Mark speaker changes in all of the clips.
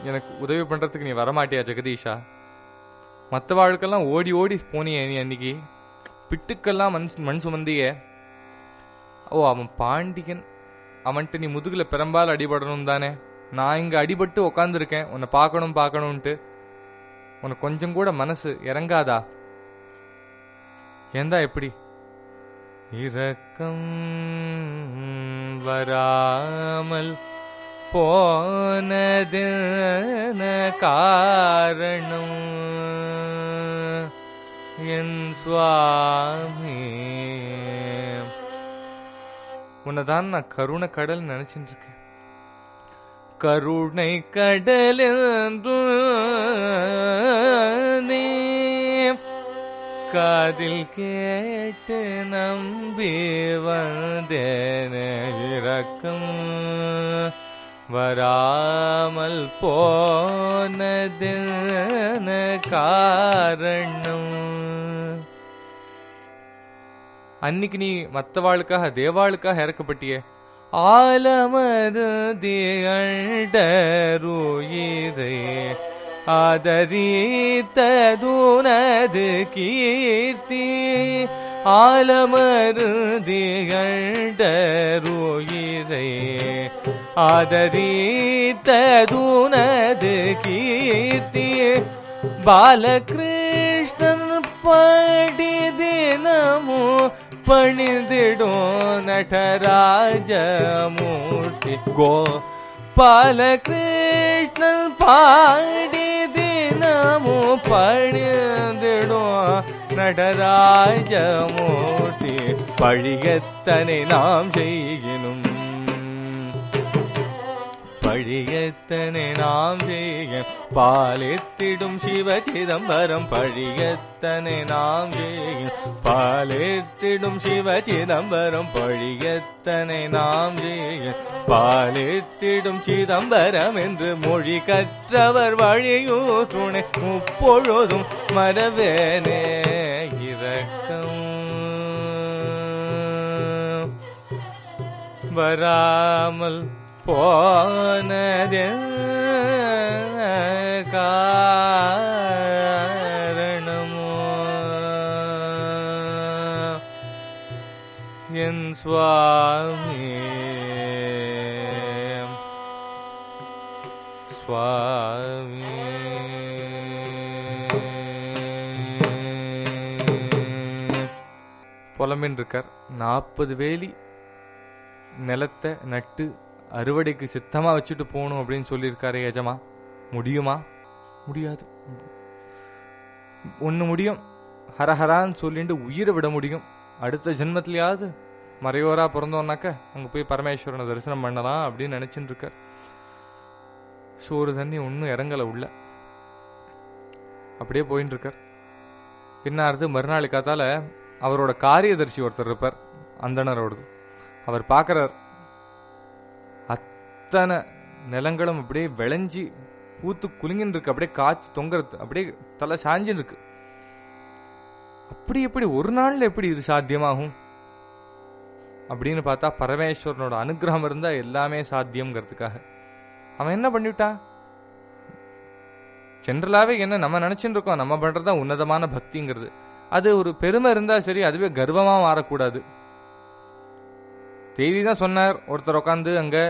Speaker 1: எனக்கு உதவி பண்றதுக்கு நீ வரமாட்டியா ஜெகதீஷா மற்ற வாழ்க்கெல்லாம் ஓடி ஓடி போனியே நீ அன்னைக்கு பிட்டுக்கெல்லாம் மண் மண் சுமந்தியே ஓ அவன் பாண்டியன் அவன்கிட்ட நீ முதுகுல பெரும்பால் அடிபடணும் தானே நான் இங்க அடிபட்டு உக்காந்துருக்கேன் உன்னை பார்க்கணும் பார்க்கணும்ட்டு உனக்கு கொஞ்சம் கூட மனசு இறங்காதா ஏந்தா எப்படி இரக்கம் வராமல் போனது காரணம் என் சுவாமி உன்னதான் நான் கருணை கடல் நினைச்சிட்டு இருக்கேன் கருணை கடல் நீ காதில் கேட்டு நம்பி வந்தேன இறக்கம் வராமல் போனது காரணம் அன்னைக்கு நீ மத்தவாளுக்காக தேவாளுக்காக இறக்கப்பட்டியே ஆலமருதியண்டருயிரே ஆதரித்ததுனது கீர்த்தி ஆலமருதியண்டருயிரே ஆதரித்ததுனது கீர்த்தி பாலகிருஷ்ணன் படி தினமோ பணிந்திடும் நடராஜமூர்த்தி கோ பாலகிருஷ்ணன் பாடி தினமோ பணிந்திடும் நடராஜமூர்த்தி பழியத்தனை நாம் செய்யணும் பழியத்தனை நாம் செய்ய பாலித்திடும் சிவ சிதம்பரம் பழியத்தனை நாம் செய்ய பாலித்திடும் சிவ சிதம்பரம் பழியத்தனை நாம் செய்ய பாலித்திடும் சிதம்பரம் என்று மொழி கற்றவர் வழியோ துணை முப்பொழுதும் மரவேனே இரக்கம் வராமல் போனது காரணமோ என் சுவாமி சுவாமி புலம்பின் இருக்கார் நாற்பது வேலி நிலத்தை நட்டு அறுவடைக்கு சித்தமா வச்சுட்டு போகணும் அப்படின்னு சொல்லியிருக்காரு எஜமா முடியுமா முடியாது ஒன்று முடியும் ஹரஹரான்னு சொல்லிட்டு உயிரை விட முடியும் அடுத்த ஜென்மத்திலேயாவது மறையோரா பிறந்தோம்னாக்க அங்கே போய் பரமேஸ்வரனை தரிசனம் பண்ணலாம் அப்படின்னு நினைச்சுட்டு இருக்கார் சோறு தண்ணி ஒன்றும் இறங்கலை உள்ள அப்படியே போயின்னு இருக்கார் என்ன ஆறுது மறுநாள் காத்தால அவரோட காரியதர்சி ஒருத்தர் இருப்பார் அந்தணரோடது அவர் பார்க்கறார் அத்தனை நிலங்களும் அப்படியே விளைஞ்சி பூத்து குலுங்கின்னு இருக்கு அப்படியே காய்ச்சி தொங்குறது அப்படியே தலை சாஞ்சின்னு இருக்கு அப்படி எப்படி ஒரு நாள்ல எப்படி இது சாத்தியமாகும் அப்படின்னு பார்த்தா பரமேஸ்வரனோட அனுகிரகம் இருந்தா எல்லாமே சாத்தியம்ங்கிறதுக்காக அவன் என்ன பண்ணிவிட்டான் ஜென்ரலாவே என்ன நம்ம நினைச்சுட்டு இருக்கோம் நம்ம பண்றதா உன்னதமான பக்திங்கிறது அது ஒரு பெருமை இருந்தா சரி அதுவே கர்வமா மாறக்கூடாது தேவி தான் சொன்னார் ஒருத்தர் உட்காந்து அங்க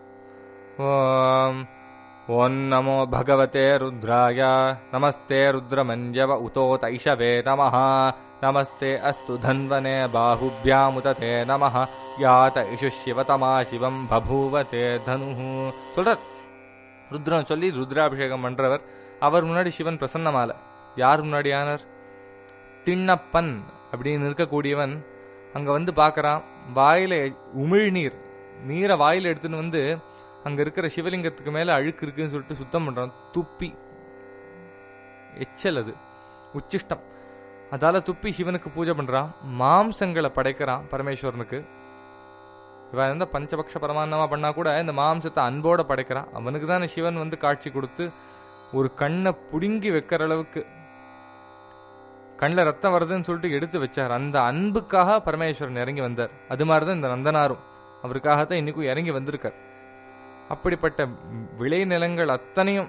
Speaker 1: ஓம், ஓம் நமோ பகவதே ருத்ராய நமஸ்தே ருத்ரமஞ்சவ உதோ தைஷவே நமஹ நமஸ்தே அஸ்து தன்வனே பாகுபியாமுததே நமஹ யாத இஷு சிவதமா சிவம் பபூவதே தனு சொல்றார் ருத்ரன் சொல்லி ருத்ராபிஷேகம் பண்றவர் அவர் முன்னாடி சிவன் பிரசன்னமால யார் முன்னாடி ஆனார் திண்ணப்பன் அப்படின்னு இருக்கக்கூடியவன் அங்க வந்து பார்க்கறான் வாயில உமிழ்நீர் நீரை வாயில எடுத்துன்னு வந்து அங்க இருக்கிற சிவலிங்கத்துக்கு மேல அழுக்கு இருக்குன்னு சொல்லிட்டு சுத்தம் பண்றான் துப்பி எச்சல் அது உச்சிஷ்டம் அதால துப்பி சிவனுக்கு பூஜை பண்றான் மாம்சங்களை படைக்கிறான் பரமேஸ்வரனுக்கு இவன் வந்து பஞ்சபக்ஷ பரமான்னமா பண்ணா கூட இந்த மாம்சத்தை அன்போட படைக்கிறான் அவனுக்கு தான் சிவன் வந்து காட்சி கொடுத்து ஒரு கண்ணை புடுங்கி வைக்கிற அளவுக்கு கண்ணில் ரத்தம் வருதுன்னு சொல்லிட்டு எடுத்து வச்சார் அந்த அன்புக்காக பரமேஸ்வரன் இறங்கி வந்தார் அது மாதிரி தான் இந்த நந்தனாரும் அவருக்காக தான் இன்னைக்கும் இறங்கி வந்திருக்கார் அப்படிப்பட்ட விளை நிலங்கள் அத்தனையும்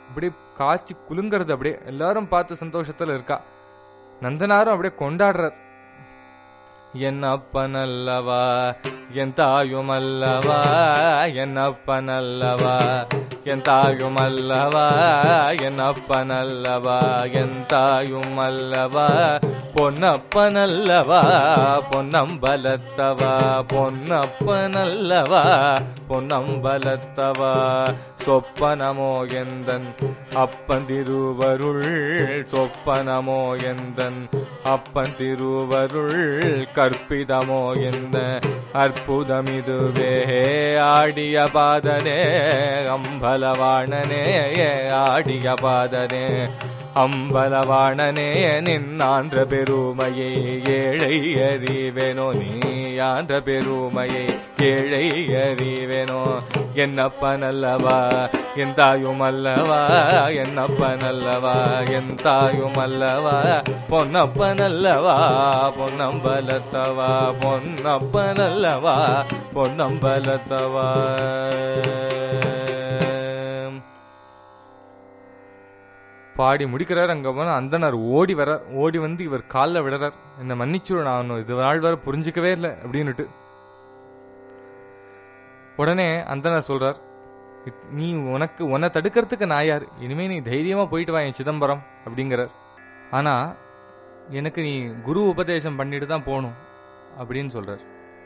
Speaker 1: அப்படியே காய்ச்சி குலுங்கிறது அப்படியே எல்லாரும் பார்த்து சந்தோஷத்துல இருக்கா நந்தனாரும் அப்படியே கொண்டாடுறார் என் அப்பனல்லவா என் தாயுமல்லவா என் அப்பனல்லவா என் தாயுமல்லவா என் அப்பனல்லவா என் தாயுமல்லவா பொன்னப்பனல்லவா பொன்னம்பலத்தவா பொன்னப்பனல்லவா பொன்னம்பலத்தவா சொப்பனமோ எந்தன் அப்பன் திருவருள் சொப்பனமோ எந்தன் அப்பன் திருவருள் கற்பிதமோ எந்த அற்புதமிதுவே ஆடிய பாதனே அம்பலவாணனே ஆடிய பாதனே அம்பலவாணனே நின்னான்ற பெருமையை ஏழை அறிவேனோ நீ ஆன்ற பெருமையை ஏழை அறிவேனோ என்னப்பனல்லவா என் தாயும் அல்லவா என்னப்பனல்லவா என் தாயும் அல்லவா பொன்னப்பனல்லவா பொன்னம்பலத்தவா பொன்னப்பனல்லவா பொன்னம்பலத்தவா பாடி முடிக்கிறார் அங்க போனா அந்தனர் ஓடி வரார் ஓடி வந்து இவர் காலில் விடுறார் என்னை மன்னிச்சுரு நான் இது நாள் வரை புரிஞ்சிக்கவே இல்லை அப்படின்னுட்டு உடனே அந்தனர் சொல்றார் "இத்- நீ உனக்கு உன்னை தடுக்கிறதுக்கு நான் யார் இனிமே நீ தைரியமா போயிட்டு வா என் சிதம்பரம் அப்படிங்கிறார் ஆனா எனக்கு நீ குரு உபதேசம் பண்ணிட்டு தான் போகணும் அப்படின்னு சொல்றார்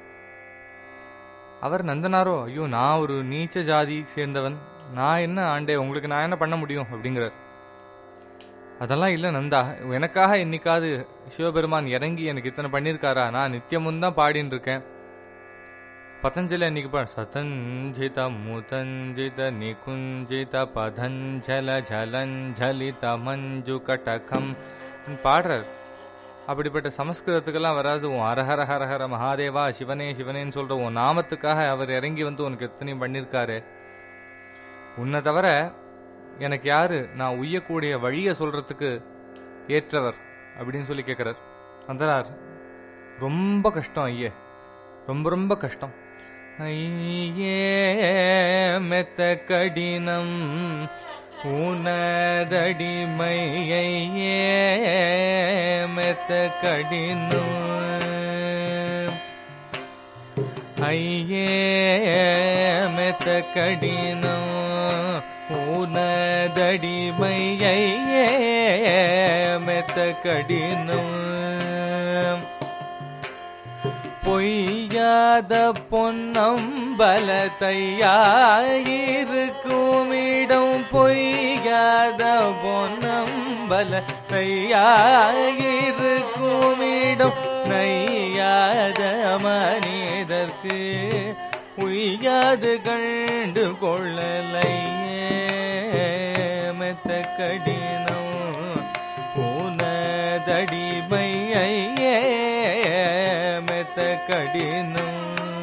Speaker 1: அவர் நந்தனாரோ ஐயோ நான் ஒரு நீச்ச ஜாதி சேர்ந்தவன் நான் என்ன ஆண்டே உங்களுக்கு நான் என்ன பண்ண முடியும் அப்படிங்கிறார் அதெல்லாம் இல்லை நந்தா எனக்காக என்னைக்காவது சிவபெருமான் இறங்கி எனக்கு இத்தனை பண்ணியிருக்காரா நான் நித்தியமும் தான் பாடின்னு இருக்கேன் பதஞ்சலி அன்னைக்கு பா சதஞ்சித முதஞ்சித நிகுஞ்சித பதஞ்சல ஜலஞ்சலித மஞ்சு கட்டகம் பாடுறார் அப்படிப்பட்ட சமஸ்கிருதத்துக்கெல்லாம் வராது உன் அரஹர ஹரஹர மகாதேவா சிவனே சிவனேன்னு சொல்ற உன் நாமத்துக்காக அவர் இறங்கி வந்து உனக்கு எத்தனையும் பண்ணியிருக்காரு உன்னை தவிர எனக்கு யாரு நான் உய்யக்கூடிய வழியை சொல்றதுக்கு ஏற்றவர் அப்படின்னு சொல்லி கேட்கிறார் அந்தரார் ரொம்ப கஷ்டம் ஐயே ரொம்ப ரொம்ப கஷ்டம் ஐயே மெத்த கடினம் உனதடிமை ஐயே மெத்த கடினம் ஐயே மெத்த கடினம் உனதடிமை ஐயே மெத்த கடினம் பொய்யாத பொன்னம்பலத்தையாயிருக்கும் இடம் பொய்யாத பொன்னம்பலத்தையாயிருக்கும் இடம் நையாத மனிதர்க்கு உய்யாது கண்டு கொள்ளலையே மெத்த கடினம் உனதடிமை ஐயே மெத்த கடினம்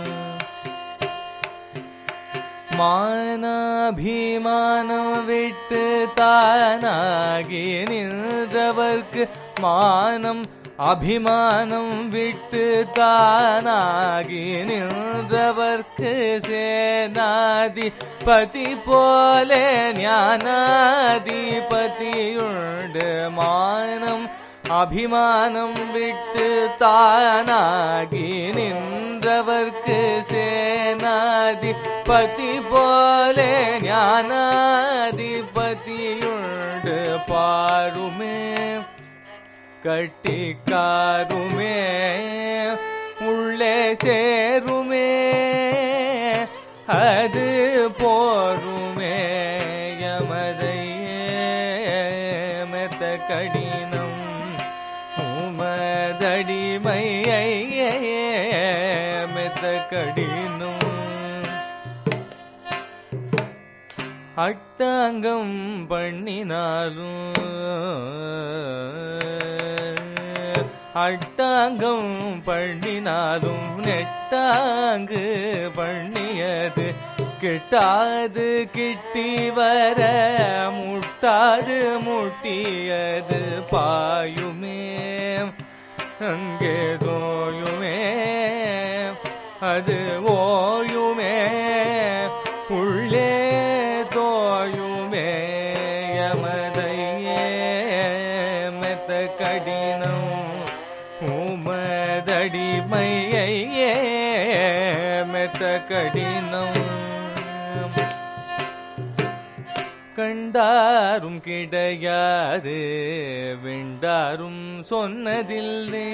Speaker 1: மானாபிமானம் விட்டு தானாகி நின்றவர்க்கு மானம் அபிமானம் விட்டு தானாகி நின்றவர்க்கு சேனாதி பதி போலே ஞானாதிபதியுண்டு மானம் அபிமானம் விட்டு தானாகி நின்றவர்க்கு சேனாதி பதி போலே ஞானாதிபதியுண்டு பாருமே கட்டிக்காருமே உள்ளே சேருமே அது போருமே யமதையே மெத்த கடினம் உமதடிமையே மெத்த கடினம் அட்டாங்கம் பண்ணினாலும் அட்டாங்கம் பண்ணினாலும் நெட்டாங்கு பண்ணியது கிட்டாது கிட்டி வர முட்டாது முட்டியது பாயுமே அங்கே தோயுமே அது ஓயுமே உள்ளே தோயுமே கடினம் கண்டாரும் கிடையாது விண்டாரும் சொன்னதில்லை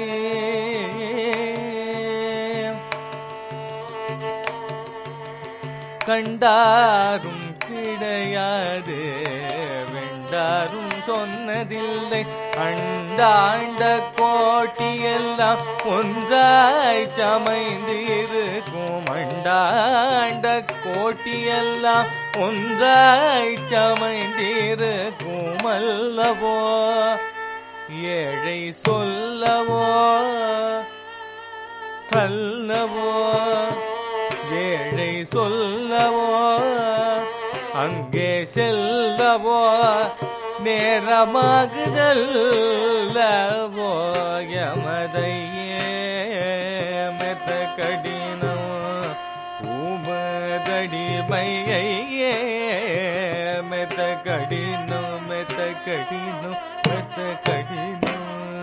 Speaker 1: கண்டாரும் கிடையாது வெண்டாரும் சொன்னதில்லை அண்டாண்ட கோட்டியெல்லாம் ஒன்றாய் சமைந்திருக்கும் அண்டாண்ட கோட்டியெல்லாம் ஒன்றாய் சமைந்திருக்கும் அல்லவோ ஏழை சொல்லவோ அல்லவோ ஏழை சொல்லவோ அங்கே செல்லவோ நேரமாகுதல்லவோ யமதையே மெத்த கடினம் ஊமதடிமையே மெத்த கடினம் மெத்த கடினம் மெத்த கடினம்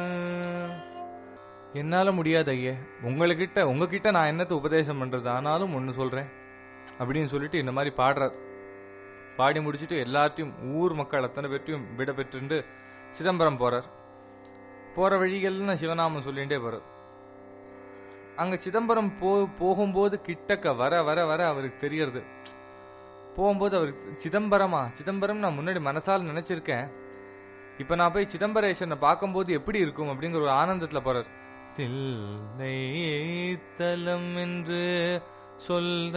Speaker 1: என்னால முடியாது ஐயே உங்ககிட்ட உங்ககிட்ட நான் என்னத்த உபதேசம் பண்றது ஆனாலும் ஒன்னு சொல்றேன் அப்படின்னு சொல்லிட்டு இந்த மாதிரி பாடுறார் பாடி முடிச்சுட்டு எல்லாத்தையும் ஊர் மக்கள் அத்தனை பேர்த்தையும் விட பெற்றுண்டு சிதம்பரம் போறார் போற வழிகள்லாம் சிவநாமம் சொல்லிட்டே போறார் அங்க சிதம்பரம் போ போகும்போது கிட்டக்க வர வர வர அவருக்கு தெரியறது போகும்போது அவருக்கு சிதம்பரமா சிதம்பரம் நான் முன்னாடி மனசால நினைச்சிருக்கேன் இப்ப நான் போய் சிதம்பரேஸ்வரனை பார்க்கும்போது எப்படி இருக்கும் அப்படிங்கிற ஒரு ஆனந்தத்துல போறார் தில்லை தலம் என்று சொல்ல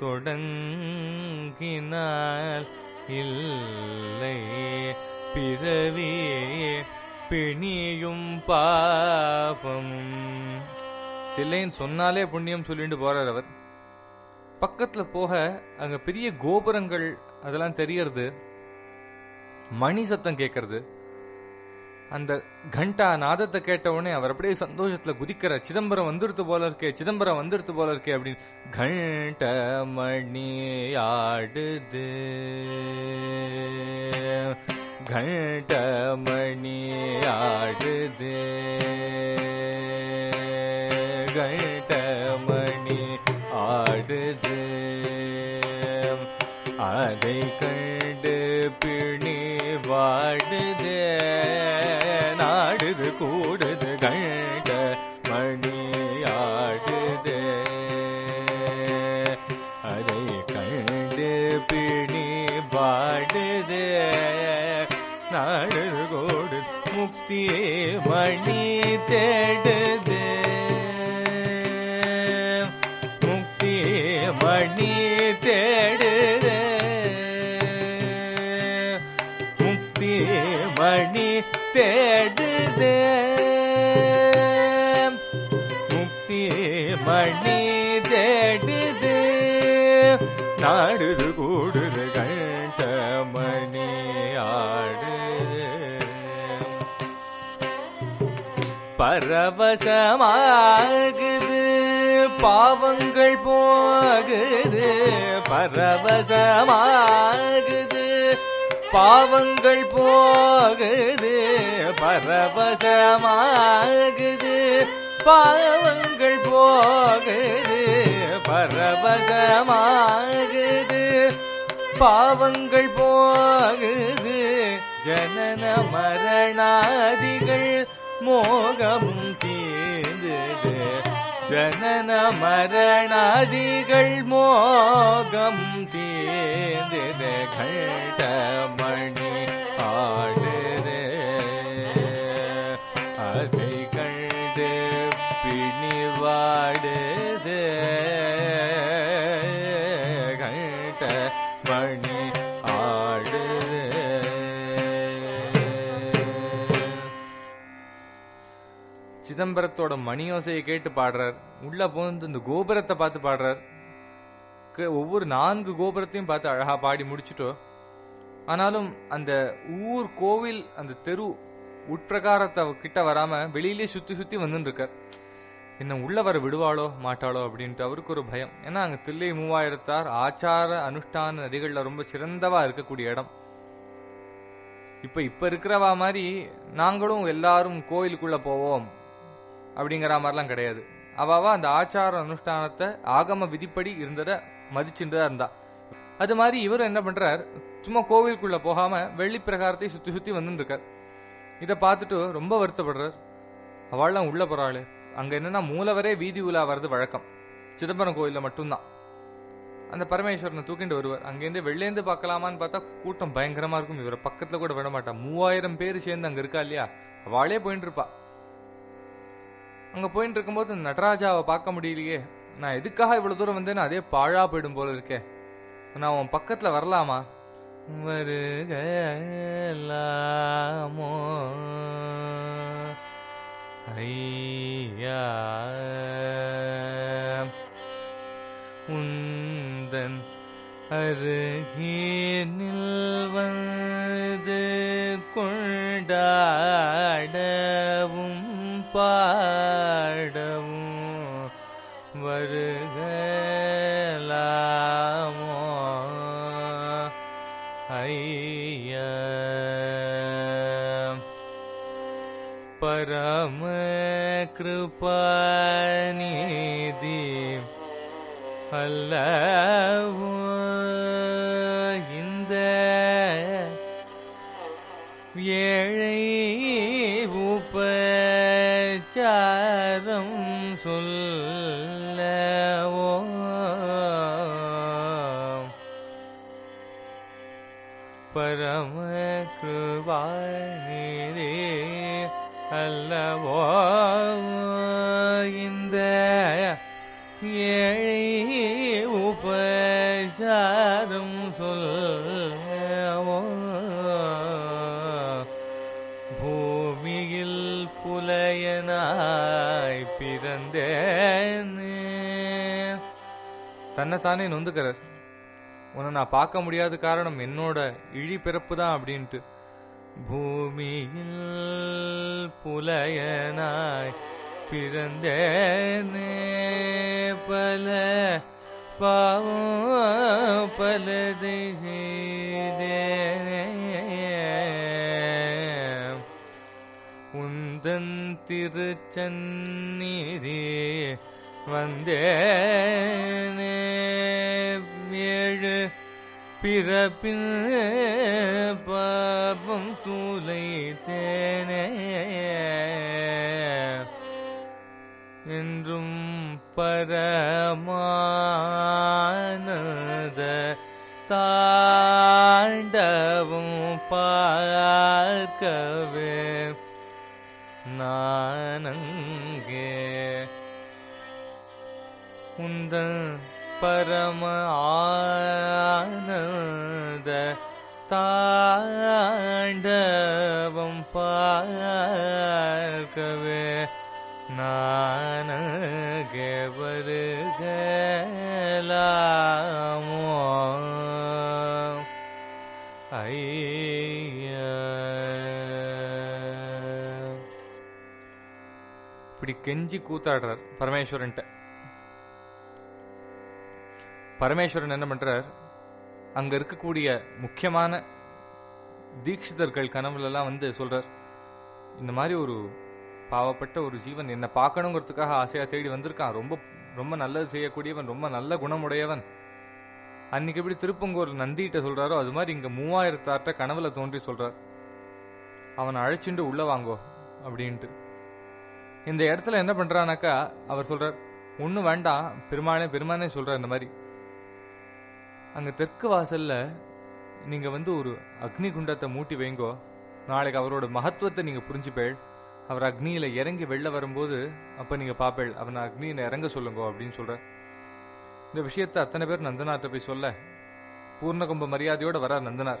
Speaker 1: தொடங்கினால் இல்லை பிறவி பிணியும் பாபமும் தில்லைன்னு சொன்னாலே புண்ணியம் சொல்லிட்டு போறார் அவர் பக்கத்துல போக அங்க பெரிய கோபுரங்கள் அதெல்லாம் தெரியறது மணி சத்தம் கேட்கறது அந்த கண்டா நாதத்தை கேட்ட உடனே அவர் அப்படியே சந்தோஷத்துல குதிக்கிற சிதம்பரம் வந்துடுத்து போல இருக்கே சிதம்பரம் வந்துடுத்து போல இருக்கே அப்படின்னு கண்ட மணி ஆடுது கண்ட மணி ஆடுது கண்ட மணி ஆடுது அதை கண்டு பிணி வாடுது நாடுது கூடுது கண்ட மணி ஆடுது அதை கண்டு பிணி வாடுது நாடுது கூடு முக்தி மணி தேடுது முக்தி மணி தேடுது முக்தி மணி தேடுது முக்தி மணி தேடுது நாடுது கூடுது கண்ட மணி ஆடுது பரவசமாகுது பாவங்கள் போகுது பரவசமாகுது பாவங்கள் போகுது பரவசமாகுது பாவங்கள் போகுது பரவசமாகுது பாவங்கள் போகுது ஜனன மரணாதிகள் மோகமும் தீர்ந்தது ஜனன மரணாதிகள் மோகம் தீர்ந்தது கண்டமணி ஆடுது அதை கண்டு பிணிவாடுது கண்ட மணி ஆடுது சிதம்பரத்தோட மணியோசையை கேட்டு பாடுறார் உள்ள போந்து இந்த கோபுரத்தை பார்த்து பாடுறார் க- ஒவ்வொரு நான்கு கோபுரத்தையும் பார்த்து அழகா பாடி முடிச்சுட்டோம் ஆனாலும் அந்த ஊர் கோவில் அந்த தெரு உட்பிரகாரத்தை அவ கிட்ட வராம வெளியிலே சுத்தி சுத்தி வந்துட்டு இருக்கார் என்ன உள்ள வர விடுவாளோ மாட்டாளோ அப்படின்ட்டு அவருக்கு ஒரு பயம் ஏன்னா அங்க தில்லை மூவாயிரத்தார் ஆச்சார அனுஷ்டான நதிகள்ல ரொம்ப சிறந்தவா இருக்கக்கூடிய இடம் இப்ப இப்ப இருக்கிறவா மாதிரி நாங்களும் எல்லாரும் கோயிலுக்குள்ள போவோம் அப்படிங்கிற மாதிரிலாம் கிடையாது அவாவா அந்த ஆச்சார அனுஷ்டானத்தை ஆகம விதிப்படி இருந்ததை மதிச்சுட்டு தான் இருந்தா அது மாதிரி இவர் என்ன பண்றார் சும்மா கோவிலுக்குள்ள போகாம வெள்ளி பிரகாரத்தை சுத்தி சுத்தி வந்துட்டு இருக்கார் இதை பார்த்துட்டு ரொம்ப வருத்தப்படுறார் அவள்லாம் உள்ள போறாளு அங்க என்னன்னா மூலவரே வீதி உலா வர்றது வழக்கம் சிதம்பரம் கோயில்ல மட்டும்தான் அந்த பரமேஸ்வரனை தூக்கிட்டு வருவார் அங்கேருந்து வெளிலேருந்து பார்க்கலாமான்னு பார்த்தா கூட்டம் பயங்கரமா இருக்கும் இவரை பக்கத்துல கூட விட மாட்டா மூவாயிரம் பேர் சேர்ந்து அங்க இருக்கா இல்லையா அவளே போயிட்டு இருப்பா அங்க போயிட்டு இருக்கும்போது நடராஜாவை பார்க்க முடியலையே நான் எதுக்காக இவ்வளவு தூரம் வந்தேன்னு அதே பாழா போயிடும் போல இருக்கே நான் உன் பக்கத்துல வரலாமா வருகலாமோ ஐயா உந்தன் அருகினில் வந்து கொண்டாடவும் பாடவும் வருகலாமோ ஐயா பரம கிருபாநிதி அல்லவோ இந்த ஏழை உபச்சாரம் சொல்லவோ பரம கிருபாநிதி அல்லவோ இந்த ஏழை உபசாரம் சொல்லவோ பூமியில் புலையனாய் பிறந்தேனே தன்னைத்தானே நொந்துக்கிறார் உன்னை நான் பார்க்க முடியாத காரணம் என்னோட இழி பிறப்பு தான் அப்படின்ட்டு பூமியில் புலையனாய் பிறந்தேனே பல பாவம் பலதை செய்தேனே உந்தன் திருச்சந்நிதி வந்தேனே ஏழு பிறப்பின் பாபம் தூளைத்தேனே என்றும் பரமானத தாண்டவும் பார்க்கவே நானங்கே உந்தன் பரம ஆனந்த தாண்டவம் பார்க்கவே நானகே வருகலாமோ ஐயா இப்படி கெஞ்சி கூத்தாடுறார் பரமேஸ்வரன்ட்ட பரமேஸ்வரன் என்ன பண்றார் அங்க இருக்கக்கூடிய முக்கியமான தீட்சிதர்கள் கனவுல எல்லாம் வந்து சொல்றார் இந்த மாதிரி ஒரு பாவப்பட்ட ஒரு ஜீவன் என்னை பார்க்கணுங்கிறதுக்காக ஆசையா தேடி வந்திருக்கான் ரொம்ப ரொம்ப நல்லது செய்யக்கூடியவன் ரொம்ப நல்ல குணமுடையவன் அன்னைக்கு எப்படி திருப்பங்கூர் நந்திகிட்ட சொல்றாரோ அது மாதிரி இங்க மூவாயிரத்தாட்ட கனவுல தோன்றி சொல்றார் அவனை அழைச்சிட்டு உள்ள வாங்கோ அப்படின்ட்டு இந்த இடத்துல என்ன பண்றானாக்கா அவர் சொல்றார் ஒன்றும் வேண்டாம் பெருமானே பெருமானே சொல்றார் இந்த மாதிரி அங்க தெற்கு வாசல்ல நீங்க வந்து ஒரு அக்னி குண்டத்தை மூட்டி வைங்கோ நாளைக்கு அவரோட மகத்துவத்தை நீங்க புரிஞ்சுப்பேள் அவர் அக்னியில இறங்கி வெளில வரும்போது அப்ப நீங்க பாப்பேள் அவனை அக்னியில இறங்க சொல்லுங்க அப்படின்னு சொல்ற இந்த விஷயத்தை அத்தனை பேர் நந்தனார்ட்ட போய் சொல்ல பூர்ணகும்ப மரியாதையோட வரார் நந்தனார்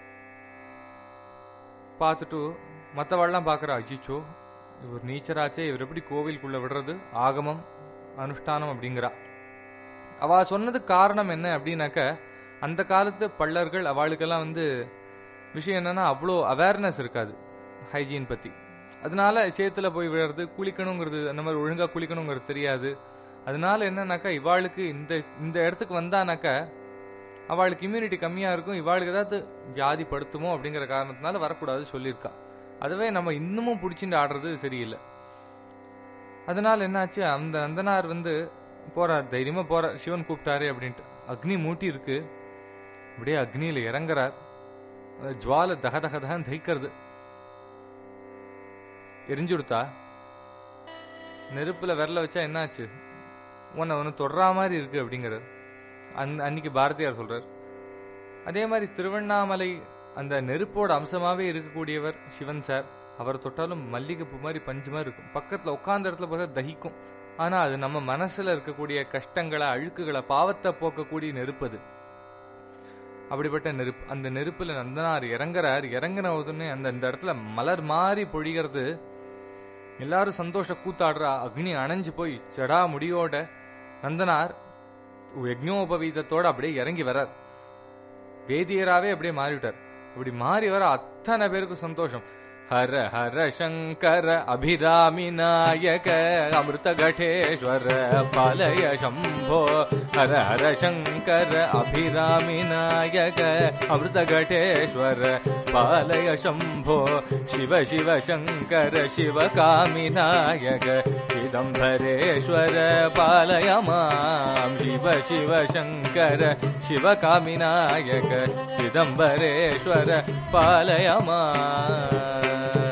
Speaker 1: பார்த்துட்டு மற்றவாள்லாம் பார்க்குறா அஜிச்சோ இவர் நீச்சராச்சே இவர் எப்படி கோவிலுக்குள்ள விடுறது ஆகமம் அனுஷ்டானம் அப்படிங்கிறா அவ சொன்னதுக்கு காரணம் என்ன அப்படின்னாக்க அந்த காலத்து பள்ளர்கள் அவளுக்கெல்லாம் வந்து விஷயம் என்னன்னா அவ்வளோ அவேர்னஸ் இருக்காது ஹைஜீன் பத்தி அதனால சேத்துல போய் விழுறது குளிக்கணுங்கிறது அந்த மாதிரி ஒழுங்கா குளிக்கணுங்கிறது தெரியாது அதனால என்னன்னாக்கா இவாளுக்கு இந்த இந்த இடத்துக்கு வந்தானாக்கா அவளுக்கு இம்யூனிட்டி கம்மியா இருக்கும் இவாளுக்கு ஏதாவது வியாதி படுத்துமோ அப்படிங்கிற காரணத்தினால வரக்கூடாது சொல்லியிருக்கா அதுவே நம்ம இன்னமும் பிடிச்சிட்டு ஆடுறது சரியில்லை அதனால என்னாச்சு அந்த நந்தனார் வந்து போறார் தைரியமா போறார் சிவன் கூப்பிட்டாரு அப்படின்ட்டு அக்னி மூட்டி இருக்கு அப்படியே அக்னியில இறங்குறார் அந்த ஜுவால தக தக தகன்னு தைக்கிறது எரிஞ்சு கொடுத்தா நெருப்புல விரல வச்சா என்னாச்சு உன்னை ஒன்று தொடுறா மாதிரி இருக்கு அப்படிங்கிறது அந் அன்னைக்கு பாரதியார் சொல்றார் அதே மாதிரி திருவண்ணாமலை அந்த நெருப்போட அம்சமாவே இருக்கக்கூடியவர் சிவன் சார் அவர் தொட்டாலும் மல்லிகைப்பூ மாதிரி பஞ்சு மாதிரி இருக்கும் பக்கத்துல உட்கார்ந்த இடத்துல பார்த்தா தகிக்கும் ஆனா அது நம்ம மனசுல இருக்கக்கூடிய கஷ்டங்களை அழுக்குகளை பாவத்தை போக்கக்கூடிய நெருப்பு அது அப்படிப்பட்ட நெருப்பு அந்த நெருப்புல நந்தனார் இறங்குறார் இறங்கின உடனே அந்த இந்த இடத்துல மலர் மாறி பொழிகிறது எல்லாரும் சந்தோஷ கூத்தாடுறா அக்னி அணைஞ்சு போய் செடா முடியோட நந்தனார் யஜ்ஞோபவீதத்தோட அப்படியே இறங்கி வரார் வேதியராவே அப்படியே மாறிவிட்டார் இப்படி மாறி வர அத்தனை பேருக்கு சந்தோஷம் ஹர ஹர சங்கர அபிராமி நாயக அமிர்த கடேஸ்வர பாலய சம்போ ஹர ஹர சங்கர அபிராமி நாயக அமிர்த கடேஸ்வர பாலய சம்போ சிவ சிவ சங்கர சிவ காமி நாயக சிதம்பரேஸ்வர பாலய மாம் சிவ சிவ சங்கர சிவ காமி நாயக சிதம்பரேஸ்வர பாலய மாம்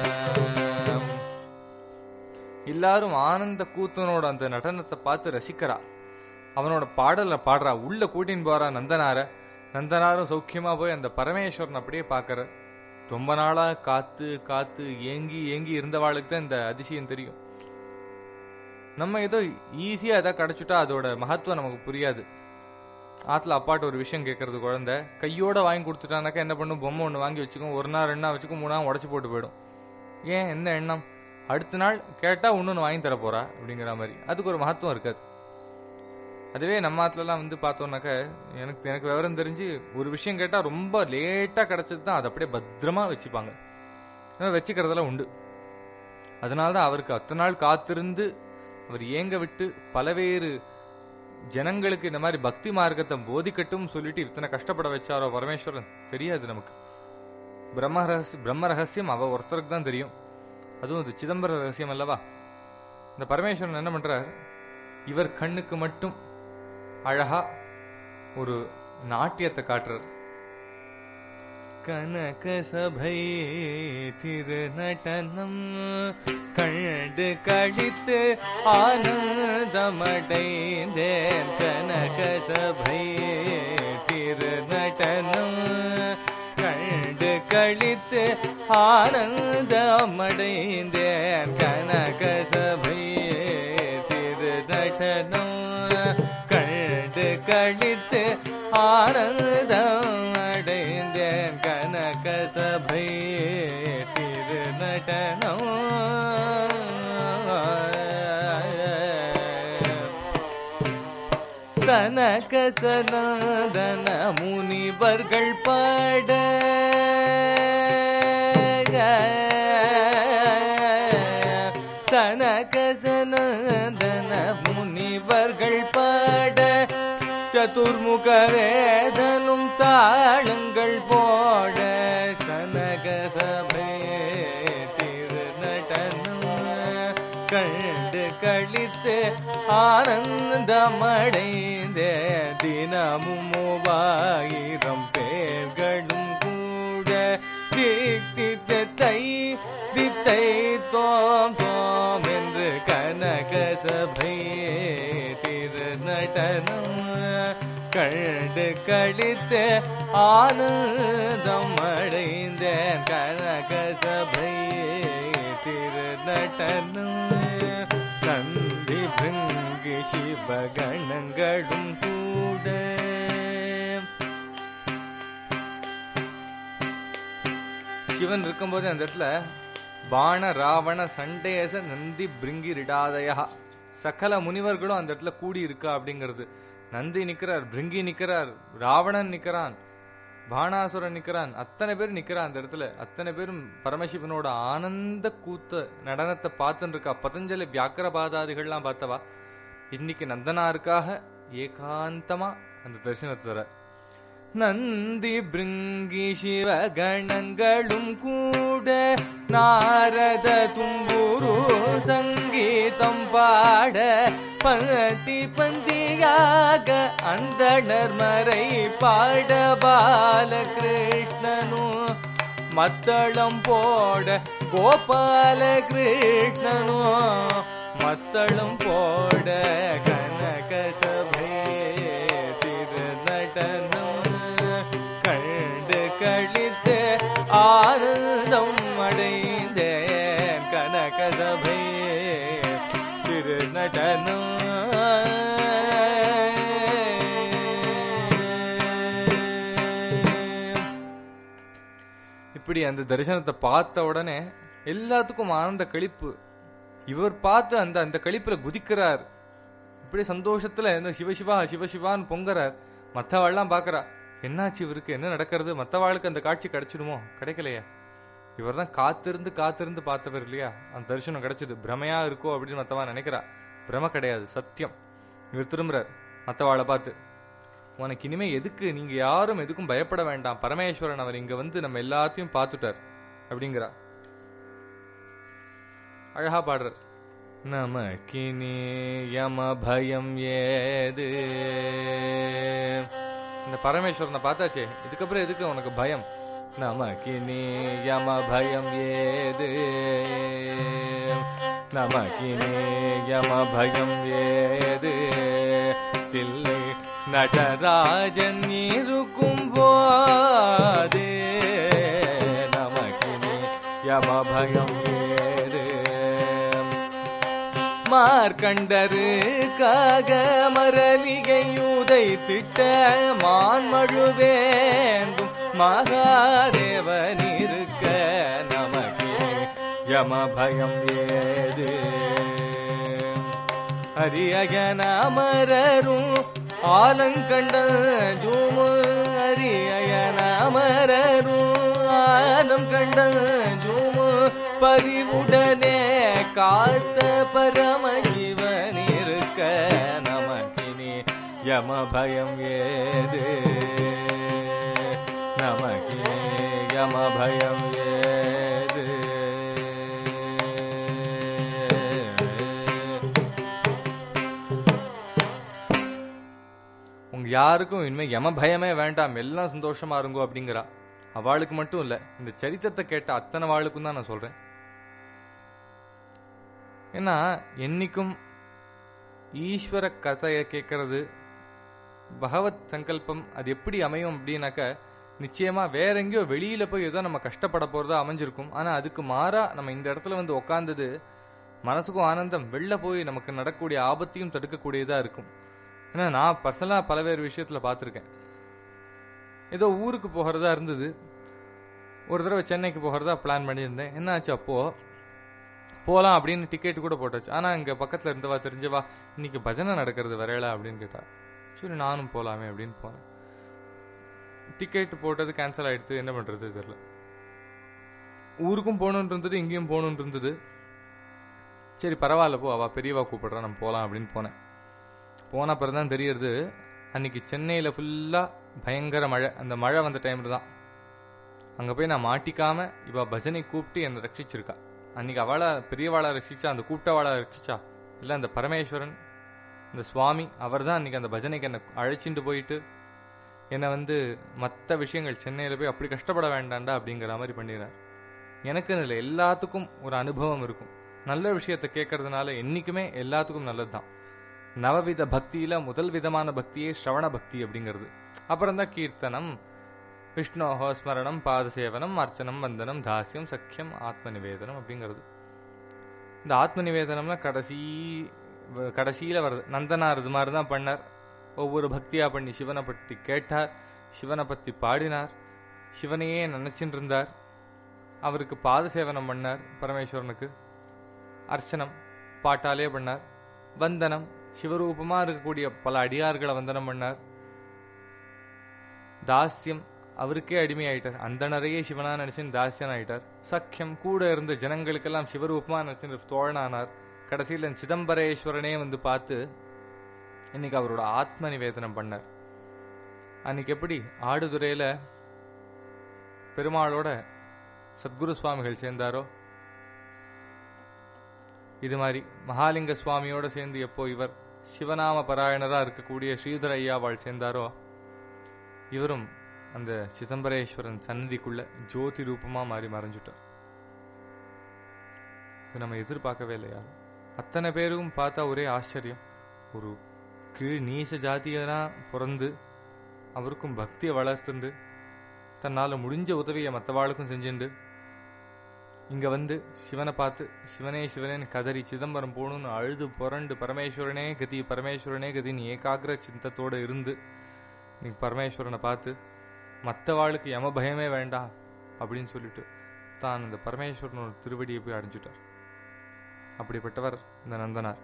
Speaker 1: எல்லாரும் ஆனந்த கூத்தனோட அந்த நடனத்தை பார்த்து ரசிக்கிறா அவனோட பாடல பாடுறா உள்ள கூட்டின்னு போறா நந்தனார நந்தனாரும் சௌக்கியமா போய் அந்த பரமேஸ்வரன் அப்படியே பாக்குற ரொம்ப நாளா காத்து காத்து ஏங்கி ஏங்கி இருந்தவாளுக்கு தான் இந்த அதிசயம் தெரியும் நம்ம ஏதோ ஈஸியா ஏதாவது கிடைச்சிட்டா அதோட மகத்துவம் நமக்கு புரியாது ஆத்துல அப்பாட்ட ஒரு விஷயம் கேட்கறது குழந்தை கையோட வாங்கி கொடுத்துட்டானாக்கா என்ன பண்ணும் பொம்மை ஒன்று வாங்கி வச்சுக்கும் ஒரு நாள் ரெண்டு நாள் வச்சுக்கும் மூணு நாள் உடச்சு போட்டு போயிடும் ஏன் என்ன எண்ணம் அடுத்த நாள் கேட்டா இன்னொன்று வாங்கி தர போறா அப்படிங்கிற மாதிரி அதுக்கு ஒரு மகத்துவம் இருக்காது அதுவே நம்ம ஆத்துலலாம் வந்து பார்த்தோம்னாக்க எனக்கு எனக்கு விவரம் தெரிஞ்சு ஒரு விஷயம் கேட்டா ரொம்ப லேட்டா கிடைச்சது தான் அதை அப்படியே பத்திரமா வச்சுப்பாங்க ஆனா வச்சுக்கிறதெல்லாம் உண்டு அதனால தான் அவருக்கு அத்தனை நாள் காத்திருந்து அவர் ஏங்க விட்டு பலவேறு ஜனங்களுக்கு இந்த மாதிரி பக்தி மார்க்கத்தை போதிக்கட்டும் சொல்லிட்டு இத்தனை கஷ்டப்பட வச்சாரோ பரமேஸ்வரன் தெரியாது நமக்கு பிரம்ம ரகசியம் பிரம்ம ரகசியம் அவ ஒருத்தருக்கு தான் தெரியும் அதுவும் இது சிதம்பர ரகசியம் அல்லவா இந்த பரமேஸ்வரன் என்ன பண்றார் இவர் கண்ணுக்கு மட்டும் அழகா ஒரு நாட்டியத்தை காட்டுறார் கனக சபை திருநடனம் கண்டு கழித்து ஆனந்தமடைந்தேன் கனக சபை திருநடனம் கண்டு கழித்து ஆனந்தமடைந்தேன் கனக சபை திருநடனம் கண்டு கழித்து ஆனந்தம் அடைந்தேன் கனக சபை திருநடனம் சனக சனதன முனிவர்கள் பாட சனக சனதன முனிவர்கள் பாட சதுர்முக வேதனும் தாளங்கள் போட கனக சபை திருநடனம் கண்டு கழித்து ஆனந்தமடைந்த தினமும் மூவாயிரம் பேர்களும் கூட தித்தை தித்தை தோம் தோம் என்று கனக சபை திருநடனம் கண்டு கழித்து ஆனந்தம் அடைந்தேன் கனக சபை திருநடனம் நந்தி பிருங்கி சிவகணங்களும் கூட சிவன் இருக்கும்போது அந்த இடத்துல பாண ராவண சண்டேச நந்தி பிருங்கி ரிடாதயா சகல முனிவர்களும் அந்த இடத்துல கூடி இருக்கா அப்படிங்கிறது நந்தி நிக்கிறார் பிருங்கி நிக்கிறார் ராவணன் நிக்கிறான் பாணாசுரன் நிக்கிறான் அத்தனை பேர் நிக்கிறான் அந்த இடத்துல அத்தனை பேரும் பரமசிவனோட ஆனந்த கூத்த நடனத்தை பார்த்துன்னு இருக்கா பதஞ்சலி வியாக்கரபாதாதிகள்லாம் பார்த்தவா இன்னைக்கு நந்தனாருக்காக ஏகாந்தமா அந்த தரிசனத்தை தர நந்தி பிருங்கி சிவகணங்களும் கூட நாரத தும்புரு சங்கீதம் பாட பந்தி பந்தியாக அந்தணர் மறை பாட பாலகிருஷ்ணனும் மத்தளம் போட கோபால கிருஷ்ணனும் மத்தளம் போட கனக சபை திருநடனம் கண்டு கழித்து ஆனந்தம் அடைந்தேன் கனக சபை திருநடனம் இப்படி அந்த தரிசனத்தை பார்த்த உடனே எல்லாத்துக்கும் ஆனந்த களிப்பு இவர் பார்த்து அந்த அந்த களிப்புல குதிக்கிறார் இப்படி சந்தோஷத்துல இந்த சிவசிவா சிவசிவான்னு பொங்குறார் மத்தவாள்லாம் பாக்குறா என்னாச்சு இவருக்கு என்ன நடக்கிறது மத்தவாளுக்கு அந்த காட்சி கிடைச்சிடுமோ கிடைக்கலையே இவர் தான் காத்திருந்து காத்திருந்து பார்த்தவர் இல்லையா அந்த தரிசனம் கிடைச்சது பிரமையா இருக்கோ அப்படின்னு மத்தவா நினைக்கிறா பிரம கிடையாது சத்தியம் இவர் திரும்புறார் மத்தவாளை பார்த்து உனக்கு இனிமே எதுக்கு நீங்க யாரும் எதுக்கும் பயப்பட வேண்டாம் பரமேஸ்வரன் அவர் இங்க வந்து நம்ம எல்லாத்தையும் பார்த்துட்டார் அப்படிங்கிறா அழகா பாடுறார் நமக்கினி யம பயம் ஏது இந்த பரமேஸ்வரனை பார்த்தாச்சே இதுக்கப்புறம் எதுக்கு உனக்கு பயம் நமக்கினி யம பயம் ஏது நமக்கினி யம பயம் ஏது தில்லை நடராஜன் இருக்கும் போதே நமக்கினி யம பயம் ஏது மார்க்கண்டருக்காக மரலிகையுதை திட்ட மான்மழுவேந்தும் மகாதேவன் இருக்க நமக்கு யம பயம் ஏது அரியகனமரரும் ஆலங்கண்ட ஜூமு அரியகனமரரும் ஆலம் கண்ட ஜூமு பரிவுடனே காத்த பரமஜீவன் இருக்க நமக்கினி யம பயம் ஏது நமக்கினி யம பயம் ஏது உங்க யாருக்கும் இனிமே யம பயமே வேண்டாம் எல்லாம் சந்தோஷமா இருங்கோ அப்படிங்கிறா அவளுக்கு மட்டும் இல்ல இந்த சரித்திரத்தை கேட்ட அத்தனை வாளுக்கும் தான் நான் சொல்றேன் ஏன்னா என்னைக்கும் ஈஸ்வர கதையை கேட்கறது பகவத் சங்கல்பம் அது எப்படி அமையும் அப்படின்னாக்க நிச்சயமா வேற எங்கேயோ வெளியில போய் ஏதோ நம்ம கஷ்டப்பட போறதா அமைஞ்சிருக்கும் ஆனா அதுக்கு மாறா நம்ம இந்த இடத்துல வந்து உக்காந்தது மனசுக்கும் ஆனந்தம் வெளில போய் நமக்கு நடக்கக்கூடிய ஆபத்தையும் தடுக்கக்கூடியதா இருக்கும் ஏன்னா நான் பர்சனலா பலவேறு விஷயத்துல பார்த்துருக்கேன் ஏதோ ஊருக்கு போகிறதா இருந்தது ஒரு தடவை சென்னைக்கு போகிறதா பிளான் பண்ணியிருந்தேன் என்ன ஆச்சு அப்போ போகலாம் அப்படின்னு டிக்கெட் கூட போட்டாச்சு ஆனால் இங்கே பக்கத்தில் இருந்தவா தெரிஞ்சவா இன்னைக்கு பஜனை நடக்கிறது வரையல அப்படின்னு கேட்டா சரி நானும் போகலாமே அப்படின்னு போனேன் டிக்கெட் போட்டது கேன்சல் ஆயிடுச்சு என்ன பண்ணுறது தெரியல ஊருக்கும் போகணுன்னு இருந்தது இங்கேயும் போகணுன்னு இருந்தது சரி பரவாயில்ல போ அவள் பெரியவா கூப்பிடுறா நம்ம போகலாம் அப்படின்னு போனேன் போன அப்புறம் தான் தெரியறது அன்னைக்கு சென்னையில் ஃபுல்லாக பயங்கர மழை அந்த மழை வந்த டைமில் தான் அங்கே போய் நான் மாட்டிக்காம இவ பஜனை கூப்பிட்டு என்னை ரட்சிச்சிருக்கா அன்னைக்கு அவளை பெரியவாளை ரட்சிச்சா அந்த கூப்பிட்டவாளை ரட்சிச்சா இல்லை அந்த பரமேஸ்வரன் இந்த சுவாமி அவர் தான் அன்னைக்கு அந்த பஜனைக்கு என்னை அழைச்சிட்டு போயிட்டு என்னை வந்து மற்ற விஷயங்கள் சென்னையில் போய் அப்படி கஷ்டப்பட வேண்டாண்டா அப்படிங்கிற மாதிரி பண்ணிடுறார் எனக்கு இதில் எல்லாத்துக்கும் ஒரு அனுபவம் இருக்கும் நல்ல விஷயத்தை கேட்கறதுனால என்றைக்குமே எல்லாத்துக்கும் நல்லது தான் நவவித பக்தியில முதல் விதமான பக்தியே ஸ்ரவண பக்தி அப்படிங்கிறது அப்புறம் தான் கீர்த்தனம் விஷ்ணோஹோ ஸ்மரணம் பாதசேவனம் அர்ச்சனம் வந்தனம் தாசியம் சக்கியம் ஆத்ம நிவேதனம் அப்படிங்கிறது இந்த ஆத்ம நிவேதனம்னா கடைசி வ- கடைசியில வருது நந்தனார் இது மாதிரி தான் பண்ணார் ஒவ்வொரு பக்தியா பண்ணி சிவனை பற்றி கேட்டார் சிவனை பற்றி பாடினார் சிவனையே நினைச்சிட்டு இருந்தார் அவருக்கு பாதசேவனம் பண்ணார் பரமேஸ்வரனுக்கு அர்ச்சனம் பாட்டாலே பண்ணார் வந்தனம் சிவரூபமா இருக்கக்கூடிய பல அடியார்களை வந்தனம் பண்ணார் தாஸ்யம் அவருக்கே அடிமையாயிட்டார் அந்தனரையே சிவனா நினைச்சு தாஸ்யன் ஆயிட்டார் சக்கியம் கூட இருந்த ஜனங்களுக்கெல்லாம் சிவரூபமா நினைச்சு தோழனானார் கடைசியில் சிதம்பரேஸ்வரனே வந்து பார்த்து இன்னைக்கு அவரோட ஆத்ம நிவேதனம் பண்ணார் அன்னைக்கு எப்படி ஆடுதுறையில பெருமாளோட சத்குரு சுவாமிகள் சேர்ந்தாரோ இது மாதிரி மகாலிங்க சுவாமியோட சேர்ந்து எப்போ இவர் சிவநாம பராயணரா இருக்கக்கூடிய ஸ்ரீதர ஐயாவாள் சேர்ந்தாரோ இவரும் அந்த சிதம்பரேஸ்வரன் சந்நிதிக்குள்ள ஜோதி ரூபமா மாறி மறைஞ்சுட்டார் இது நம்ம எதிர்பார்க்கவே இல்லையா அத்தனை பேரும் பார்த்தா ஒரே ஆச்சரியம் ஒரு கீழ் நீச ஜாதியனா பிறந்து அவருக்கும் பக்தியை வளர்த்துண்டு தன்னால் முடிஞ்ச உதவியை மற்றவாளுக்கும் செஞ்சுண்டு இங்க வந்து சிவனை பார்த்து சிவனே சிவனேன்னு கதறி சிதம்பரம் போகணும்னு அழுது புரண்டு பரமேஸ்வரனே கதி பரமேஸ்வரனே கதின்னு ஏகாகிர சிந்தத்தோட இருந்து இன்னைக்கு பரமேஸ்வரனை பார்த்து மற்றவாளுக்கு யம பயமே வேண்டாம் அப்படின்னு சொல்லிட்டு தான் இந்த பரமேஸ்வரனோட திருவடியை போய் அடைஞ்சிட்டார் அப்படிப்பட்டவர் இந்த நந்தனார்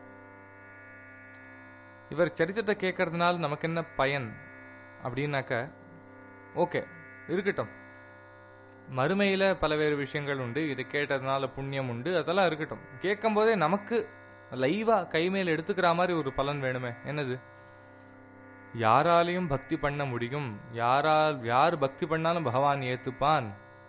Speaker 1: இவர் சரித்திரத்தை கேட்கறதுனால நமக்கு என்ன பயன் அப்படின்னாக்க ஓகே இருக்கட்டும் மறுமையில பலவேறு விஷயங்கள் உண்டு இதை கேட்டதுனால புண்ணியம் உண்டு அதெல்லாம் இருக்கட்டும் கேட்கும் போதே நமக்கு லைவா கை மேல் எடுத்துக்கிற மாதிரி ஒரு பலன் வேணுமே என்னது யாராலையும் பக்தி பண்ண முடியும் யாரால் யார் பக்தி பண்ணாலும் பகவான் ஏத்துப்பான்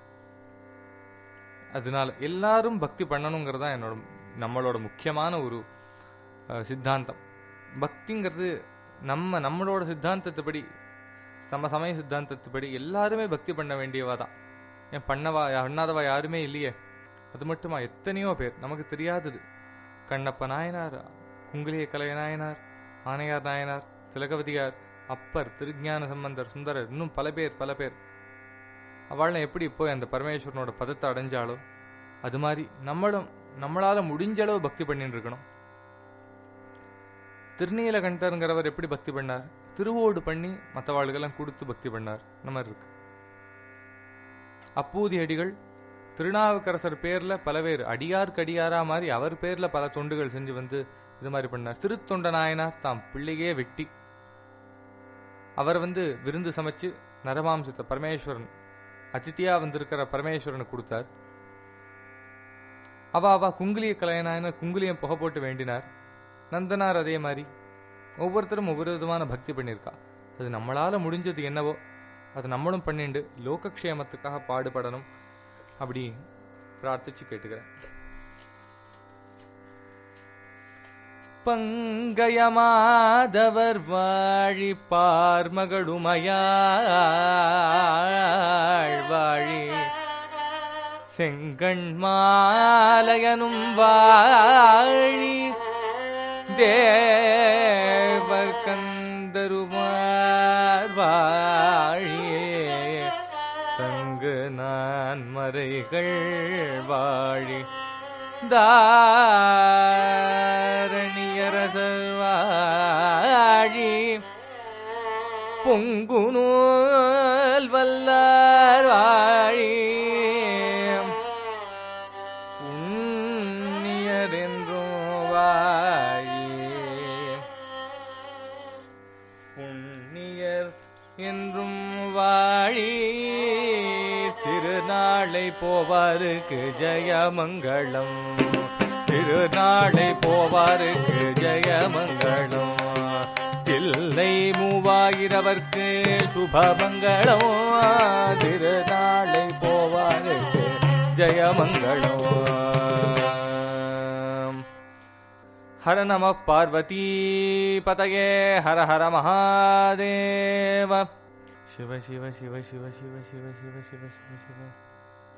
Speaker 1: அதனால எல்லாரும் பக்தி பண்ணணுங்கிறது தான் என்னோட நம்மளோட முக்கியமான ஒரு அஹ், சித்தாந்தம் பக்திங்கிறது நம்ம நம்மளோட சித்தாந்தத்துப்படி நம்ம சமய சித்தாந்தத்துப்படி எல்லாருமே பக்தி பண்ண வேண்டியவா தான் ஏன் பண்ணவா பண்ணாதவா யாருமே இல்லையே அது மட்டுமா எத்தனையோ பேர் நமக்கு தெரியாதது கண்ணப்ப நாயனார் குங்குலிய கலை நாயனார் ஆனையார் நாயனார் திலகவதியார் அப்பர் திருஞான சம்பந்தர் சுந்தரர் இன்னும் பல பேர் பல பேர் அவள்லாம் எப்படி போய் அந்த பரமேஸ்வரனோட பதத்தை அடைஞ்சாலோ அது மாதிரி நம்மளும் நம்மளால முடிஞ்ச அளவு பக்தி பண்ணிட்டு இருக்கணும் திருநீலகண்டருங்கிறவர் எப்படி பக்தி பண்ணார் திருவோடு பண்ணி மற்றவாளுக்கெல்லாம் கொடுத்து பக்தி பண்ணார் இந்த மாதிரி இருக்கு அப்பூதி அடிகள் திருநாவுக்கரசர் பேர்ல பல பேர் அடியாருக்கு அடியாரா மாதிரி அவர் பேர்ல பல தொண்டுகள் செஞ்சு வந்து இது மாதிரி பண்ணார் திருத்தொண்ட நாயனார் தாம் பிள்ளையே வெட்டி அவர் வந்து விருந்து சமைச்சு நரமாம்சத்தை பரமேஸ்வரன் அதித்தியா வந்திருக்கிற பரமேஸ்வரனுக்கு கொடுத்தார் அவ அவ குங்குலிய கலையனாயனர் குங்குலியம் புகை போட்டு வேண்டினார் நந்தனார் அதே மாதிரி ஒவ்வொருத்தரும் ஒவ்வொரு விதமான பக்தி பண்ணியிருக்கா அது நம்மளால முடிஞ்சது என்னவோ அது நம்மளும் பண்ணிண்டு லோகக்ஷேமத்துக்காக பாடுபடணும் அப்படி பிரார்த்திச்சு கேட்டுக்கிறேன் பங்கயமாதவர் வாழி பார்மகளுமையாள் வாழி செங்கண்மாலயனும் வாழி தேவர் கந்தருமார் வாழியே தங்கு நான் மறைகள் வாழி தாரணியரசர் வாழி பொங்குநூல் வல்லார் வாழி புண்ணியரென்றும் வாழி புண்ணியர் என்றும் வாழி திருநாளை போவாருக்கு ஜெயமங்களம் திருநாளை போவாருக்கு ஜெயமங்களம் தில்லை மூவாயிரவர்க்கு சுபமங்களம் திருநாளை போவாருக்கு ஜெயமங்களம் हर नमः पार्वती पतये हर हर महादेव शिव शिव शिव शिव शिव शिव शिव शिव शिव शिव